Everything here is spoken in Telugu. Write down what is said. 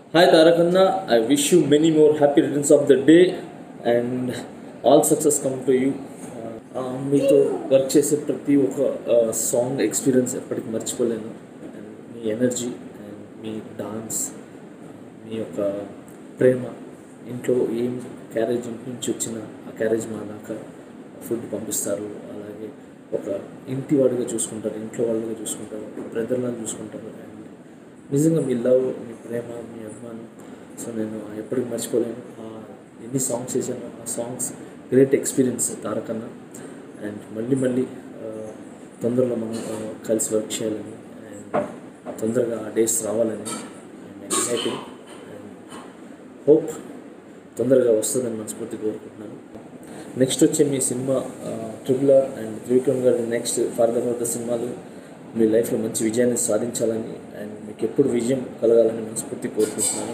హాయ్ తారకన్న I wish you many more happy returns of the day and all success come to you మీతో వర్క్ చేసే ప్రతి ఒక్క సాంగ్ ఎక్స్పీరియన్స్ ఎప్పటికీ మర్చిపోలేను అండ్ మీ ఎనర్జీ అండ్ మీ డాన్స్ మీ యొక్క ప్రేమ ఇంట్లో ఏం క్యారేజ్ ఇంటి నుంచి వచ్చిన ఆ క్యారేజ్ మా దాకా ఫుడ్ పంపిస్తారు అలాగే ఒక ఇంటి వాడిగా చూసుకుంటారు ఇంట్లో వాళ్ళుగా చూసుకుంటారు బ్రదర్లా చూసుకుంటారు అండ్ నిజంగా మీ లవ్ మీ ప్రేమ మీ అభిమానం సో నేను ఎప్పటికీ మర్చిపోలేను ఆ ఎన్ని సాంగ్స్ చేశానో ఆ సాంగ్స్ గ్రేట్ ఎక్స్పీరియన్స్ తారకన్న అండ్ మళ్ళీ మళ్ళీ ఆ, తొందరలో మనం ఆ, కలిసి వర్క్ చేయాలని అండ్ తొందరగా ఆ డేస్ రావాలని ఐఎమ్ ఎక్సైటింగ్ అండ్ హోప్ తొందరగా వస్తుందని మనస్ఫూర్తి కోరుకుంటున్నాను నెక్స్ట్ వచ్చే మీ సినిమా ట్రిపుల్ ఆర్ అండ్ త్రివిక్రమ్ గారి నెక్స్ట్ ఫర్దర్ ఫర్దర్ సినిమాలు మీ లైఫ్లో మంచి విజయాన్ని సాధించాలని అండ్ మీకు ఎప్పుడు విజయం కలగాలని మనస్ఫూర్తి కోరుకుంటున్నాను